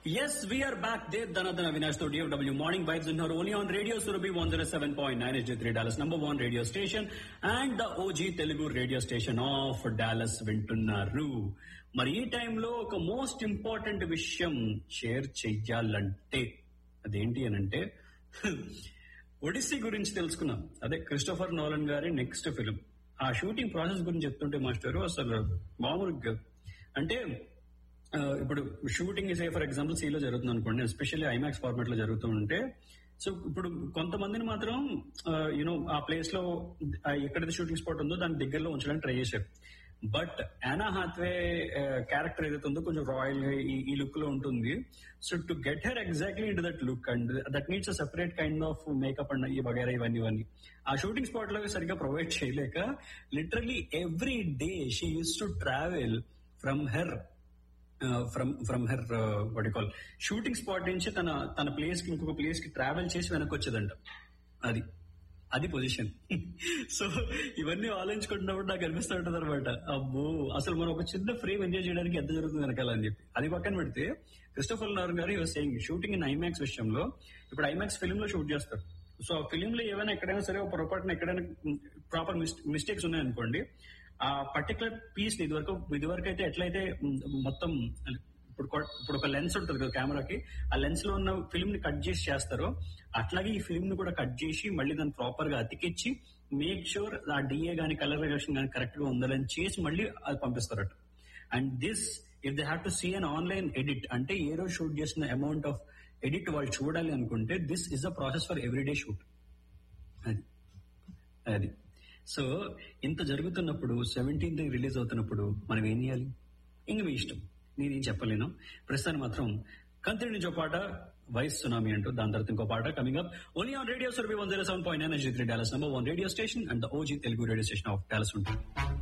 Yes, we are back there. Dhanadana Vinash to DFW Morning Vibes in her only on Radio Surabhi 107.9 HD3 Dallas number one radio station and the OG Telugu radio station of Dallas వింటున్నారు మరి ఈ టైంలో ఒక most important విషయం share చెయ్యాలంటే అదేంటి అని అంటే ఒడిస్సీ గురించి తెలుసుకున్నాం అదే క్రిస్టోఫర్ నోలన్ గారి నెక్స్ట్ ఫిలిం ఆ షూటింగ్ ప్రాసెస్ గురించి చెప్తుంటే మాస్టర్ అసలు మామూలుగా అంటే ఆ, ఇప్పుడు షూటింగ్ సే ఫర్ ఎగ్జాంపుల్ సీలో జరుగుతుంది అనుకోండి ఎస్పెషల్లీ ఐమాక్స్ ఫార్మాట్ లో జరుగుతూ ఉంటే సో ఇప్పుడు కొంతమందిని మాత్రం యూనో ఆ ప్లేస్ లో ఆ ఎక్కడైతే షూటింగ్ స్పాట్ ఉందో దాని దగ్గరలో ఉంచడానికి ట్రై చేశారు బట్ యానా హాత్వే క్యారెక్టర్ ఏదైతే ఉందో కొంచెం రాయల్ గా ఈ- ఈ లుక్ లో ఉంటుంది so to get her exactly in that look and that needs a separate kind of makeup and ఈ వగేరా ఇవన్నీ ఇవన్నీ ఆ షూటింగ్ స్పాట్ లో సరిగ్గా ప్రొవైడ్ చేయలేక literally every day she use to travel from her from from her what call shooting spot నుంచి తన తన ప్లేస్ కి ఇంకొక ప్లేస్ కి ట్రావెల్ చేసి వెనక్కి వచ్చేదంట అది అది పొజిషన్ సో ఇవన్నీ ఆలోచించుకుంటున్నప్పుడు నాకు అనిపిస్తూ ఉంటుంది అనమాట అబ్బో అసలు మనం ఒక చిన్న ఫ్రేమ్ ఎంజాయ్ చేయడానికి ఎంత జరుగుతుంది వెనకాల అని చెప్పి అది పక్కన పెడితే క్రిస్టోఫర్ నార్ గారు సేయింగ్ షూటింగ్ ఇన్ ఐమాక్స్ విషయంలో ఇప్పుడు ఐమాక్స్ ఫిల్మ్ లో షూట్ చేస్తారు సో ఆ ఫిల్మ్ లో ఏమైనా ఎక్కడైనా సరే ఒక పొరపాటున ఎక్కడైనా ప్రాపర్ మిస్టేక్స్ ఉన్నాయనుకోండి ఆ పర్టికులర్ పీస్ ఇదివరకు ఇదివరకు అయితే ఎట్లయితే మ్, మొత్తం ఇప్పుడు కొ- ఇప్పుడు ఒక లెన్స్ ఉంటుంది కదా కెమెరాకి ఆ లెన్స్ లో ఉన్న ఫిల్మ్ ని కట్ చేసి చేస్తారో అట్లాగే ఈ ఫిల్మ్ ని కూడా కట్ చేసి మళ్ళీ దాన్ని ప్రాపర్ గా అతికిచ్చి మేక్ షూర్ ఆ డిఏ గానీ కలర్ రిజక్షన్ గానీ కరెక్ట్ గా ఉండాలని చేసి మళ్ళీ అది పంపిస్తారట and this if they have to see an online edit అంటే ఏ రోజు షూట్ చేసిన అమౌంట్ ఆఫ్ ఎడిట్ వాళ్ళు చూడాలి అనుకుంటే this is a process for everyday shoot అది అది సో ఇంత జరుగుతున్నప్పుడు సెవెంటీన్త్ రిలీజ్ అవుతున్నప్పుడు మనం ఏం చేయాలి ఇంక మీ ఇష్టం నేనేం చెప్పలేను ప్రస్తుతాన్ని మాత్రం కంత్రి నుంచి ఒక పాట వైస్ సునామీ అంటూ దాని తర్వాత ఇంకో పాట coming up only on radio సర్వీ one zero seven point nine three Dallas number one radio station and OG Telugu radio station of Dallas ఉంటుంది